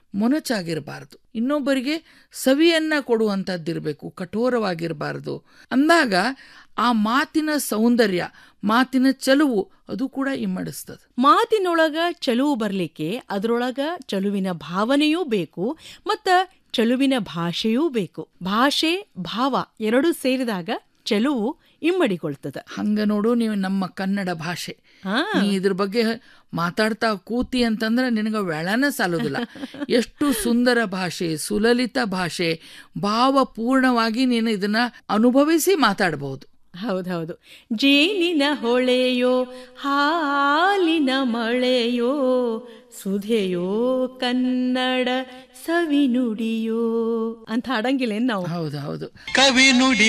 ಮೊನಚಾಗಿರಬಾರ್ದು ಇನ್ನೊಬ್ಬರಿಗೆ ಸವಿಯನ್ನ ಕೊಡುವಂಥದ್ದಿರಬೇಕು ಕಠೋರವಾಗಿರಬಾರ್ದು ಅಂದಾಗ ಆ ಮಾತಿನ ಸೌಂದರ್ಯ ಮಾತಿನ ಚಲುವು ಅದು ಕೂಡ ಇಮ್ಮಡಿಸ್ತದೆ ಮಾತಿನೊಳಗ ಚಲುವು ಬರ್ಲಿಕ್ಕೆ ಅದರೊಳಗ ಚಲುವಿನ ಭಾವನೆಯೂ ಬೇಕು ಮತ್ತ ಚಲುವಿನ ಭಾಷೆಯೂ ಬೇಕು ಭಾಷೆ ಭಾವ ಎರಡೂ ಸೇರಿದಾಗ ಚಲುವು ಇಮ್ಮಡಿಗೊಳ್ತದ ಹಂಗ ನೋಡು ನೀವು ನಮ್ಮ ಕನ್ನಡ ಭಾಷೆ ಹಾ ನೀ ಇದ್ರ ಬಗ್ಗೆ ಮಾತಾಡ್ತಾ ಕೂತಿ ಅಂತಂದ್ರೆ ನಿನಗೆ ವ್ಯಾಳನ ಸಾಲೋದಿಲ್ಲ ಎಷ್ಟು ಸುಂದರ ಭಾಷೆ ಸುಲಲಿತ ಭಾಷೆ ಭಾವಪೂರ್ಣವಾಗಿ ನೀನು ಇದನ್ನ ಅನುಭವಿಸಿ ಮಾತಾಡಬಹುದು ಹೌದೌದು ಜೇನಿನ ಹೊಳೆಯೋ ಹಾಲಿನ ಮಳೆಯೋ ಸುಧೆಯೋ ಕನ್ನಡ ಸವಿನುಡಿಯೋ ಅಂತ ಹಾಡಂಗಿಲ್ಲೇನ್ ನಾವು ಹೌದು ಹೌದು ಕವಿ ನುಡಿ